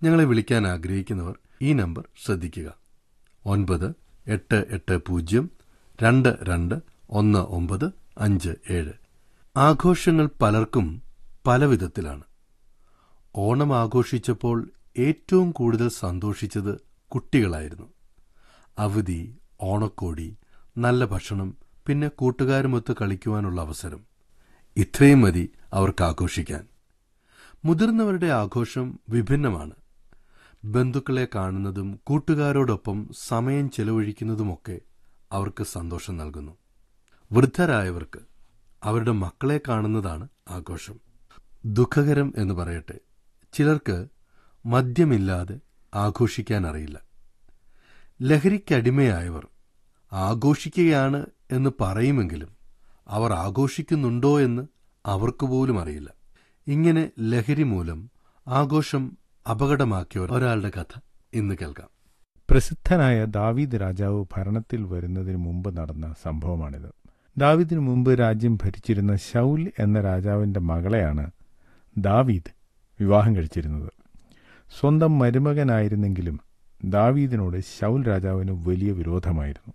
ഞങ്ങളെ വിളിക്കാൻ ആഗ്രഹിക്കുന്നവർ ഈ നമ്പർ ശ്രദ്ധിക്കുക ഒൻപത് എട്ട് എട്ട് പൂജ്യം രണ്ട് രണ്ട് ഒന്ന് ഒമ്പത് അഞ്ച് ഏഴ് ആഘോഷങ്ങൾ പലർക്കും പല വിധത്തിലാണ് ഓണം ആഘോഷിച്ചപ്പോൾ ഏറ്റവും കൂടുതൽ സന്തോഷിച്ചത് കുട്ടികളായിരുന്നു അവധി ഓണക്കോടി നല്ല ഭക്ഷണം പിന്നെ കൂട്ടുകാരുമൊത്ത് കളിക്കുവാനുള്ള അവസരം ഇത്രയും മതി അവർക്ക് ആഘോഷിക്കാൻ മുതിർന്നവരുടെ ആഘോഷം വിഭിന്നമാണ് ബന്ധുക്കളെ കാണുന്നതും കൂട്ടുകാരോടൊപ്പം സമയം ചെലവഴിക്കുന്നതുമൊക്കെ അവർക്ക് സന്തോഷം നൽകുന്നു വൃദ്ധരായവർക്ക് അവരുടെ മക്കളെ കാണുന്നതാണ് ആഘോഷം ദുഃഖകരം എന്ന് പറയട്ടെ ചിലർക്ക് മദ്യമില്ലാതെ ആഘോഷിക്കാൻ അറിയില്ല ലഹരിക്കടിമയായവർ ആഘോഷിക്കുകയാണ് എന്ന് പറയുമെങ്കിലും അവർ ആഘോഷിക്കുന്നുണ്ടോ എന്ന് അവർക്ക് പോലും അറിയില്ല ഇങ്ങനെ ലഹരി മൂലം ആഘോഷം അപകടമാക്കിയ ഒരാളുടെ കഥ ഇന്ന് കേൾക്കാം പ്രസിദ്ധനായ ദാവീദ് രാജാവ് ഭരണത്തിൽ വരുന്നതിന് മുമ്പ് നടന്ന സംഭവമാണിത് ദാവീദിനു മുമ്പ് രാജ്യം ഭരിച്ചിരുന്ന ശൗൽ എന്ന രാജാവിന്റെ മകളെയാണ് ദാവീദ് വിവാഹം കഴിച്ചിരുന്നത് സ്വന്തം മരുമകനായിരുന്നെങ്കിലും ദാവീദിനോട് ശൗൽ രാജാവിന് വലിയ വിരോധമായിരുന്നു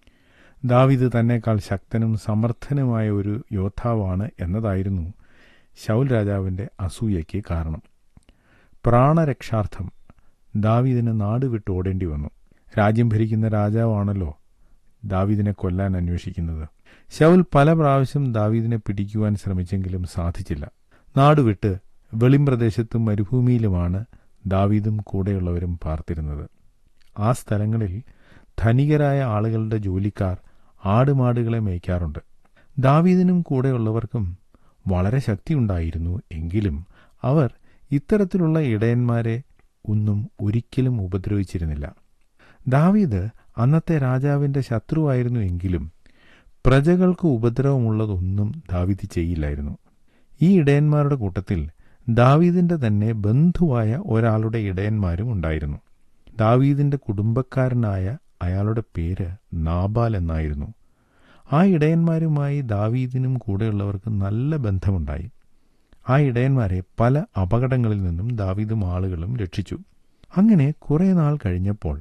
ദാവീദ് തന്നെക്കാൾ ശക്തനും സമർത്ഥനുമായ ഒരു യോദ്ധാവാണ് എന്നതായിരുന്നു ശൗൽ രാജാവിന്റെ അസൂയയ്ക്ക് കാരണം പ്രാണരക്ഷാർത്ഥം ദാവീദിന് നാട് വിട്ട് ഓടേണ്ടി വന്നു രാജ്യം ഭരിക്കുന്ന രാജാവാണല്ലോ ദാവീദിനെ കൊല്ലാൻ അന്വേഷിക്കുന്നത് ശൗൽ പല പ്രാവശ്യം ദാവീദിനെ പിടിക്കുവാൻ ശ്രമിച്ചെങ്കിലും സാധിച്ചില്ല നാടുവിട്ട് വെളിംപ്രദേശത്തും മരുഭൂമിയിലുമാണ് ദാവീദും കൂടെയുള്ളവരും പാർത്തിരുന്നത് ആ സ്ഥലങ്ങളിൽ ധനികരായ ആളുകളുടെ ജോലിക്കാർ ആടുമാടുകളെ മേയ്ക്കാറുണ്ട് ദാവീദിനും കൂടെയുള്ളവർക്കും വളരെ ശക്തിയുണ്ടായിരുന്നു എങ്കിലും അവർ ഇത്തരത്തിലുള്ള ഇടയന്മാരെ ഒന്നും ഒരിക്കലും ഉപദ്രവിച്ചിരുന്നില്ല ദാവീദ് അന്നത്തെ രാജാവിന്റെ ശത്രുവായിരുന്നു എങ്കിലും പ്രജകൾക്ക് ഉപദ്രവമുള്ളതൊന്നും ദാവീദ് ചെയ്യില്ലായിരുന്നു ഈ ഇടയന്മാരുടെ കൂട്ടത്തിൽ ദാവീദിന്റെ തന്നെ ബന്ധുവായ ഒരാളുടെ ഇടയന്മാരും ഉണ്ടായിരുന്നു ദാവീദിന്റെ കുടുംബക്കാരനായ അയാളുടെ പേര് നാബാൽ എന്നായിരുന്നു ആ ഇടയന്മാരുമായി ദാവീദിനും കൂടെയുള്ളവർക്ക് നല്ല ബന്ധമുണ്ടായി ആ ഇടയന്മാരെ പല അപകടങ്ങളിൽ നിന്നും ദാവീദും ആളുകളും രക്ഷിച്ചു അങ്ങനെ കുറെ നാൾ കഴിഞ്ഞപ്പോൾ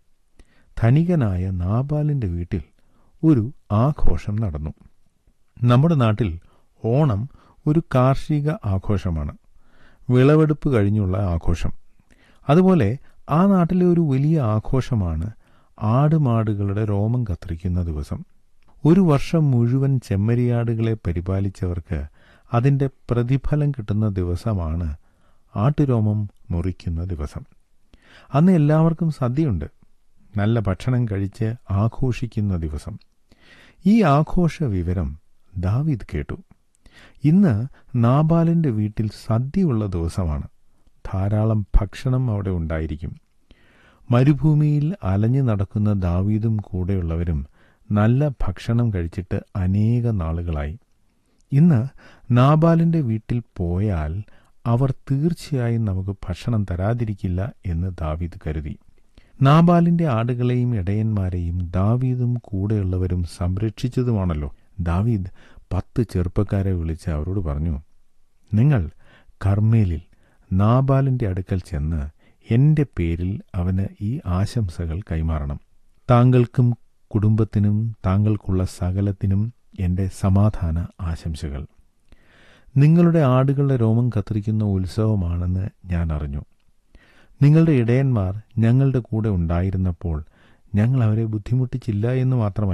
ധനികനായ നാബാലിന്റെ വീട്ടിൽ ഒരു ആഘോഷം നടന്നു നമ്മുടെ നാട്ടിൽ ഓണം ഒരു കാർഷിക ആഘോഷമാണ് വിളവെടുപ്പ് കഴിഞ്ഞുള്ള ആഘോഷം അതുപോലെ ആ നാട്ടിലെ ഒരു വലിയ ആഘോഷമാണ് ആടുമാടുകളുടെ രോമം കത്തിരിക്കുന്ന ദിവസം ഒരു വർഷം മുഴുവൻ ചെമ്മരിയാടുകളെ പരിപാലിച്ചവർക്ക് അതിന്റെ പ്രതിഫലം കിട്ടുന്ന ദിവസമാണ് ആട്ടുരോമം മുറിക്കുന്ന ദിവസം അന്ന് എല്ലാവർക്കും സദ്യയുണ്ട് നല്ല ഭക്ഷണം കഴിച്ച് ആഘോഷിക്കുന്ന ദിവസം ഈ ആഘോഷ വിവരം ദാവീദ് കേട്ടു ഇന്ന് നാബാലിന്റെ വീട്ടിൽ സദ്യയുള്ള ദിവസമാണ് ധാരാളം ഭക്ഷണം അവിടെ ഉണ്ടായിരിക്കും മരുഭൂമിയിൽ അലഞ്ഞു നടക്കുന്ന ദാവീദും കൂടെയുള്ളവരും നല്ല ഭക്ഷണം കഴിച്ചിട്ട് അനേക നാളുകളായി ഇന്ന് നാബാലിന്റെ വീട്ടിൽ പോയാൽ അവർ തീർച്ചയായും നമുക്ക് ഭക്ഷണം തരാതിരിക്കില്ല എന്ന് ദാവീദ് കരുതി നാബാലിന്റെ ആടുകളെയും ഇടയന്മാരെയും ദാവീദും കൂടെയുള്ളവരും സംരക്ഷിച്ചതുമാണല്ലോ ദാവീദ് പത്ത് ചെറുപ്പക്കാരെ വിളിച്ച് അവരോട് പറഞ്ഞു നിങ്ങൾ കർമ്മേലിൽ നാബാലിന്റെ അടുക്കൽ ചെന്ന് എന്റെ പേരിൽ അവന് ഈ ആശംസകൾ കൈമാറണം താങ്കൾക്കും കുടുംബത്തിനും താങ്കൾക്കുള്ള സകലത്തിനും എന്റെ സമാധാന ആശംസകൾ നിങ്ങളുടെ ആടുകളുടെ രോമം കത്തിരിക്കുന്ന ഉത്സവമാണെന്ന് ഞാൻ അറിഞ്ഞു നിങ്ങളുടെ ഇടയന്മാർ ഞങ്ങളുടെ കൂടെ ഉണ്ടായിരുന്നപ്പോൾ ഞങ്ങൾ അവരെ ബുദ്ധിമുട്ടിച്ചില്ല എന്ന് മാത്രമല്ല